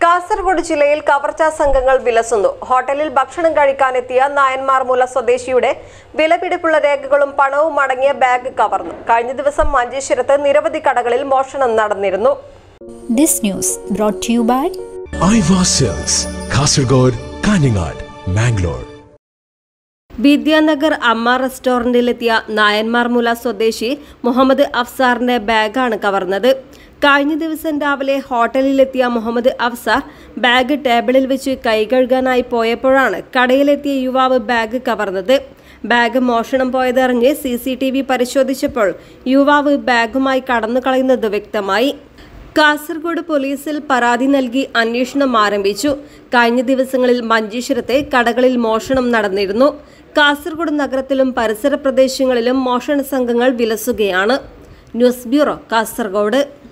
കാസർഗോഡ് ജില്ലയിൽ കവർച്ചാ സംഘങ്ങൾ വിലസുന്നു ഹോട്ടലിൽ ഭക്ഷണം കഴിക്കാനെത്തിയ നായന്മാർമൂല സ്വദേശിയുടെ വിലപിടിപ്പുള്ള രേഖകളും പണവും അടങ്ങിയ ബാഗ് കവർന്നു കഴിഞ്ഞ ദിവസം മഞ്ചേശ്വരത്ത് നിരവധി കടകളിൽ മോഷണം നടന്നിരുന്നു This news brought to you by Aiwa sales Kasaragod Kanhangad Mangalore Vidyanagar Amma റെസ്റ്റോറന്റിലെത്തിയ നായന്മാർമൂല സ്വദേശി മുഹമ്മദ് അഫ്സാറിന്റെ ബാഗാണ് കവർന്നത് കഴിഞ്ഞ ദിവസം രാവിലെ ഹോട്ടലിലെത്തിയ മുഹമ്മദ് അഫ്സാർ ബാഗ് ടേബിളിൽ വെച്ച് കൈ കഴുകാനായി പോയപ്പോഴാണ് കടയിലെത്തിയ യുവാവ് ബാഗ് കവർന്നത് ബാഗ് മോഷണം പോയതറിഞ്ഞ് സി സി ടി വി പരിശോധിച്ചപ്പോൾ യുവാവ് ബാഗുമായി കടന്നു കളയുന്നത് വ്യക്തമായി കാസർഗോഡ് പോലീസിൽ പരാതി നൽകി അന്വേഷണം ആരംഭിച്ചു കഴിഞ്ഞ ദിവസങ്ങളിൽ മഞ്ചേശ്വരത്തെ കടകളിൽ മോഷണം നടന്നിരുന്നു കാസർഗോഡ് നഗരത്തിലും പരിസര പ്രദേശങ്ങളിലും മോഷണ സംഘങ്ങൾ വിലസുകയാണ് ന്യൂസ് ബ്യൂറോ കാസർഗോഡ്